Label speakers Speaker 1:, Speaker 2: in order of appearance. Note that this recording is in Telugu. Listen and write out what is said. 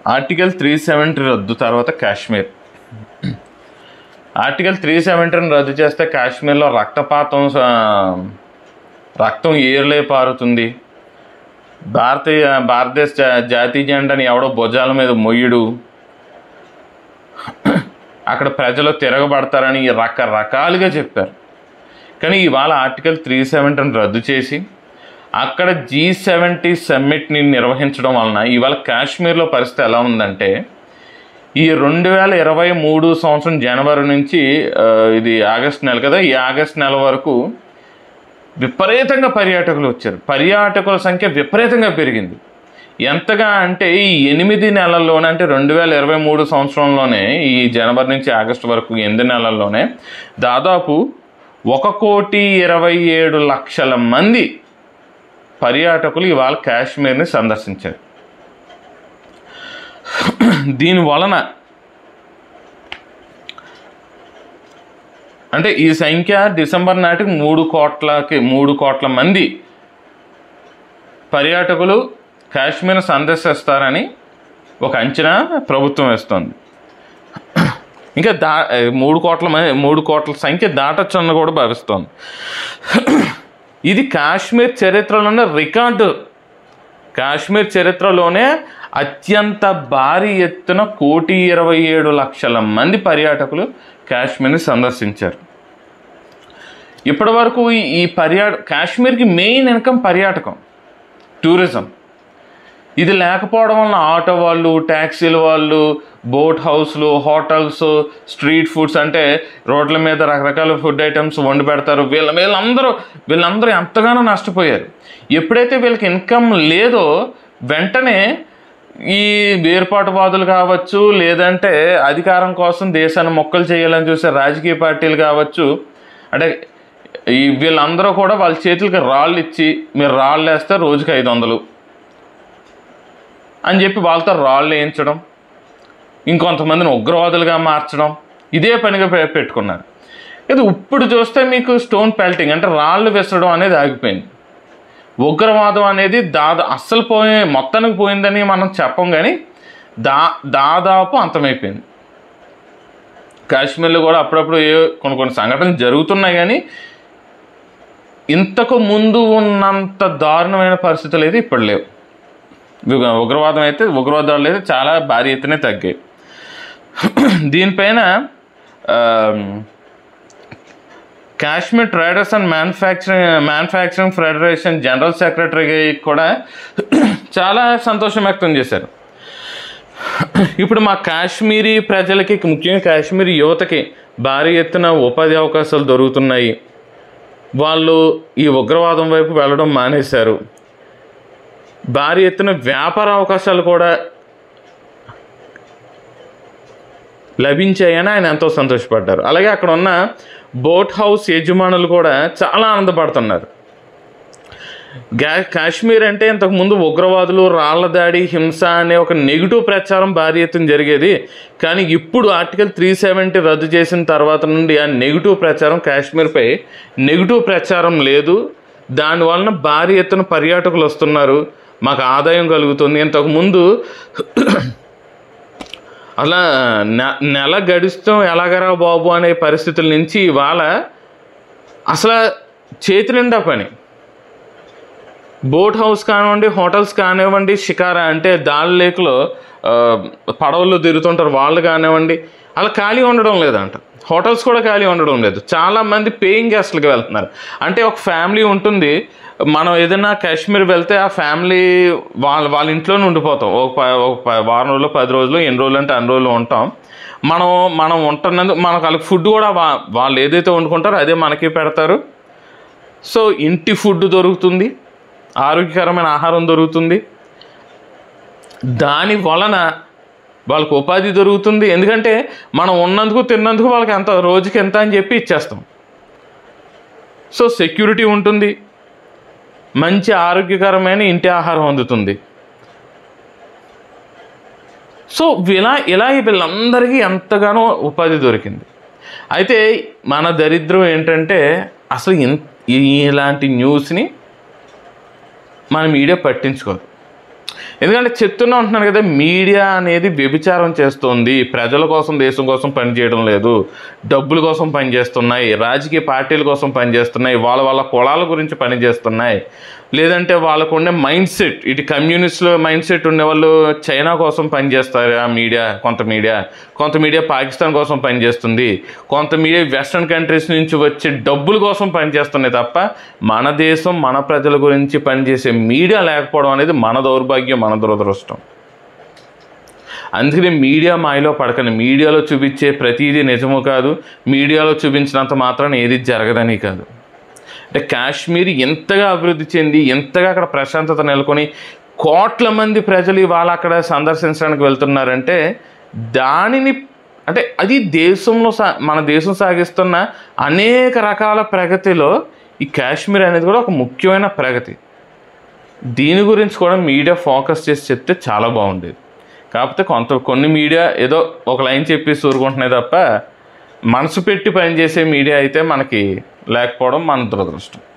Speaker 1: ఆర్టికల్ త్రీ సెవెంటీ రద్దు తర్వాత కాశ్మీర్ ఆర్టికల్ త్రీ సెవెంటీని రద్దు చేస్తే కాశ్మీర్లో రక్తపాతం స- రక్తం ఏర్లే పారుతుంది భారతీయ భారతదేశ జా- జాతీయ జెండాని ఎవడో భుజాల మీద మొయ్యడు అక్కడ ప్రజలు తిరగబడతారని రకరకాలుగా చెప్పారు కానీ ఇవాళ ఆర్టికల్ త్రీ సెవెంటీని రద్దు చేసి అక్కడ జీ సెవెంటీ సమ్మిట్ని నిర్వహించడం వలన ఇవాళ కాశ్మీర్లో పరిస్థితి ఎలా ఉందంటే ఈ రెండు వేల ఇరవై మూడు సంవత్సరం జనవరి నుంచి ఆ, ఇది ఆగస్ట్ నెల కదా ఈ ఆగస్ట్ నెల వరకు విపరీతంగా పర్యాటకులు వచ్చారు పర్యాటకుల సంఖ్య విపరీతంగా పెరిగింది ఎంతగా అంటే ఈ ఎనిమిది నెలల్లోనే అంటే రెండు వేల ఇరవై మూడు సంవత్సరంలోనే ఈ జనవరి నుంచి ఆగస్టు వరకు ఎనిమిది నెలల్లోనే దాదాపు ఒక కోటి ఇరవై ఏడు లక్షల మంది పర్యాటకులు ఇవాళ కాశ్మీర్ని సందర్శించారు దీని వలన అంటే ఈ సంఖ్య డిసెంబర్ నాటికి మూడు కోట్లకి మూడు కోట్ల మంది పర్యాటకులు కాశ్మీర్ సందర్శిస్తారని ఒక అంచనా ప్రభుత్వం వేస్తోంది ఇంకా దా మూడు కోట్ల మంది మూడు కోట్ల సంఖ్య దాటొచ్చని కూడా భావిస్తోంది ఇది కాశ్మీర్ చరిత్రలోనే రికార్డు కాశ్మీర్ చరిత్రలోనే అత్యంత భారీ ఎత్తున కోటి ఇరవై ఏడు లక్షల మంది పర్యాటకులు కాశ్మీర్ని సందర్శించారు ఇప్పటి వరకు ఈ- ఈ పర్యా కాశ్మీర్కి మెయిన్ ఇన్కమ్ పర్యాటకం టూరిజం ఇది లేకపోవడం వలన ఆటో వాళ్ళు ట్యాక్సీల వాళ్ళు బోట్ హౌస్లు హోటల్స్ స్ట్రీట్ ఫుడ్స్ అంటే రోడ్ల మీద రకరకాల ఫుడ్ ఐటమ్స్ వండి పెడతారు వీళ్ళ వీళ్ళందరూ వీళ్ళందరూ ఎంతగానో నష్టపోయారు ఎప్పుడైతే వీళ్ళకి ఇన్కమ్ లేదో వెంటనే ఈ వేర్పాటువాదులు కావచ్చు లేదంటే అధికారం కోసం దేశాన్ని మొక్కలు చేయాలని చూసే రాజకీయ పార్టీలు కావచ్చు అంటే ఈ వీళ్ళందరూ కూడా వాళ్ళ చేతులకి రాళ్ళు ఇచ్చి మీరు రాళ్ళు వేస్తే రోజుకి ఐదు వందలు అని చెప్పి వాళ్ళతో రాళ్ళు వేయించడం ఇంకొంతమందిని ఉగ్రవాదులుగా మార్చడం ఇదే పనిగా పె- పెట్టుకున్నారు ఇది ఇప్పుడు చూస్తే మీకు స్టోన్ పెల్టింగ్ అంటే రాళ్ళు విసరడం అనేది ఆగిపోయింది ఉగ్రవాదం అనేది దాదా అస్సలు పోయి మొత్తానికి పోయిందని మనం చెప్పం కానీ దా దాదాపు అంతమైపోయింది కాశ్మీర్లో కూడా అప్పుడప్పుడు ఏ కొన్ని కొన్ని సంఘటనలు జరుగుతున్నాయి కానీ ఇంతకు ముందు ఉన్నంత దారుణమైన పరిస్థితులు అయితే ఇప్పుడు లేవు ఉగ్ర- ఉగ్రవాదం అయితే ఉగ్రవాదాలు అయితే చాలా భారీ ఎత్తునే తగ్గాయి దీనిపైన ఆమ్, Kashmir traders and manufacturing manufacturing federation general secretary కూడా చాలా సంతోషం వ్యక్తం చేశారు ఇప్పుడు మా కాశ్మీరీ ప్రజలకి ముఖ్యంగా కాశ్మీరీ యువతకి భారీ ఎత్తున ఉపాధి అవకాశాలు దొరుకుతున్నాయి వాళ్ళు ఈ ఉగ్రవాదం వైపు వెళ్ళడం మానేశారు భారీ ఎత్తున వ్యాపార అవకాశాలు కూడా లభించాయని ఆయన ఎంతో సంతోషపడ్డారు అలాగే అక్కడ ఉన్న బోట్ హౌస్ యజమానులు కూడా చాలా ఆనందపడుతున్నారు గా కాశ్మీర్ అంటే ఇంతకుముందు ఉగ్రవాదులు రాళ్ల దాడి హింస అనే ఒక నెగిటివ్ ప్రచారం భారీ ఎత్తున జరిగేది కానీ ఇప్పుడు ఆర్టికల్ త్రీ సెవెంటీ రద్దు చేసిన తర్వాత నుండి ఆ నెగిటివ్ ప్రచారం కాశ్మీర్పై నెగిటివ్ ప్రచారం లేదు దానివలన భారీ ఎత్తున పర్యాటకులు వస్తున్నారు మాకు ఆదాయం కలుగుతుంది ఇంతకుముందు అలా నె- నెల గడుస్తాం ఎలాగరా బాబు అనే పరిస్థితుల నుంచి ఇవాళ అసలు చేతి నిండా పని బోట్ హౌస్ కానివ్వండి హోటల్స్ కానివ్వండి షికారా అంటే దాల్ లేక్లో ఆ, పడవల్లో తిరుగుతుంటారు వాళ్ళు కానివ్వండి అలా ఖాళీ ఉండడం లేదంట హోటల్స్ కూడా ఖాళీ ఉండడం లేదు చాలా మంది పేయింగ్ గెస్ట్లకి వెళ్తున్నారు అంటే ఒక ఫ్యామిలీ ఉంటుంది మనం ఏదైనా కాశ్మీర్ వెళ్తే ఆ ఫ్యామిలీ వాళ్ళ వాళ్ళ ఇంట్లోనే ఉండిపోతాం ఒక ప- ఒక ప- వారం రోజులు పది రోజులు ఎన్ని రోజులు అంటే అన్ని రోజులు ఉంటాం మనం మనం ఉంటున్నందుకు మనకు వాళ్ళకి ఫుడ్ కూడా వా- వాళ్ళు ఏదైతే వండుకుంటారో అదే మనకి పెడతారు సో ఇంటి ఫుడ్ దొరుకుతుంది ఆరోగ్యకరమైన ఆహారం దొరుకుతుంది దాని వలన వాళ్ళకు ఉపాధి దొరుకుతుంది ఎందుకంటే మనం ఉన్నందుకు తిన్నందుకు వాళ్ళకి ఎంత రోజుకి ఎంత అని చెప్పి ఇచ్చేస్తాం సో సెక్యూరిటీ ఉంటుంది మంచి ఆరోగ్యకరమైన ఇంటి ఆహారం అందుతుంది సో ఇలా ఇలా వీళ్ళందరికీ ఎంతగానో ఉపాధి దొరికింది అయితే మన దరిద్రం ఏంటంటే అసలు ఇన్ ఇలాంటి న్యూస్ని మన మీడియా పట్టించుకోదు ఎందుకంటే చెప్తూనే ఉంటున్నాను కదా మీడియా అనేది వ్యభిచారం చేస్తుంది ప్రజల కోసం దేశం కోసం పనిచేయడం లేదు డబ్బుల కోసం పనిచేస్తున్నాయి రాజకీయ పార్టీల కోసం పనిచేస్తున్నాయి వాళ్ళ వాళ్ళ కులాల గురించి పనిచేస్తున్నాయి లేదంటే వాళ్ళకు ఉండే మైండ్ సెట్ ఇటు కమ్యూనిస్ట్లో మైండ్ సెట్ ఉండే వాళ్ళు చైనా కోసం పనిచేస్తారు ఆ మీడియా కొంత మీడియా కొంత మీడియా పాకిస్తాన్ కోసం పనిచేస్తుంది కొంత మీడియా వెస్ట్రన్ కంట్రీస్ నుంచి వచ్చే డబ్బుల కోసం పనిచేస్తున్నాయి తప్ప మన దేశం మన ప్రజల గురించి పనిచేసే మీడియా లేకపోవడం అనేది మన దౌర్భాగ్యం మన దురదృష్టం అందుకని మీడియా మాయలో పడకండి మీడియాలో చూపించే ప్రతిదీ నిజము కాదు మీడియాలో చూపించినంత మాత్రాన ఏది జరగదని కాదు అంటే కాశ్మీర్ ఎంతగా అభివృద్ధి చెంది ఎంతగా అక్కడ ప్రశాంతత నెలకొని కోట్ల మంది ప్రజలు ఇవాళ అక్కడ సందర్శించడానికి వెళ్తున్నారంటే దానిని అంటే అది దేశంలో సా మన దేశం సాగిస్తున్న అనేక రకాల ప్రగతిలో ఈ కాశ్మీర్ అనేది కూడా ఒక ముఖ్యమైన ప్రగతి దీని గురించి కూడా మీడియా ఫోకస్ చేసి చెప్తే చాలా బాగుండేది కాకపోతే కొంత కొన్ని మీడియా ఏదో ఒక లైన్ చెప్పి ఊరుకుంటున్నాయి తప్ప మనసు పెట్టి పనిచేసే మీడియా అయితే మనకి లేకపోవడం మన దురదృష్టం